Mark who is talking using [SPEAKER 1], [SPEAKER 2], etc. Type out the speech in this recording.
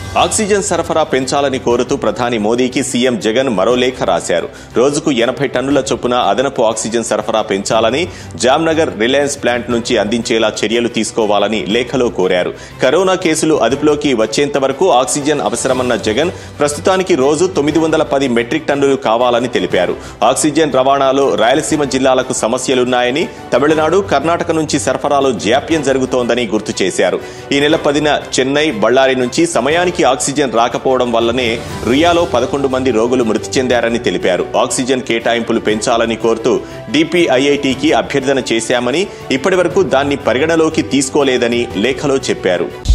[SPEAKER 1] oxygen సరఫరా పెంచాలని కోరుతూ ప్రధాని మోదీకి సీఎం జగన్ మరో లేఖ రాశారు రోజుకు ఎనభై టన్నుల చొప్పున అదనపు ఆక్సిజన్ సరఫరా పెంచాలని జామ్నగర్ రిలయన్స్ ప్లాంట్ నుంచి అందించేలా చర్యలు తీసుకోవాలని లేఖలో కోరారు కరోనా కేసులు అదుపులోకి వచ్చేంత వరకు ఆక్సిజన్ అవసరమన్న జగన్ ప్రస్తుతానికి రోజు తొమ్మిది వందల పది మెట్రిక్ టన్నులు కావాలని తెలిపారు ఆక్సిజన్ రవాణాలో రాయలసీమ జిల్లాలకు సమస్యలున్నాయని తమిళనాడు కర్ణాటక నుంచి సరఫరాలో జాప్యం జరుగుతోందని గుర్తు చేశారు ఈ నెల పదిన చెన్నై బళ్ళారి నుంచి సమయానికి ఆక్సిజన్ రాకపోవడం వల్లనే రియాలో పదకొండు మంది రోగులు మృతి చెందారని తెలిపారు ఆక్సిజన్ కేటాయింపులు పెంచాలని కోరుతూ డిపిఐఐటికి అభ్యర్థన చేశామని ఇప్పటి వరకు దాన్ని పరిగణలోకి తీసుకోలేదని లేఖలో చెప్పారు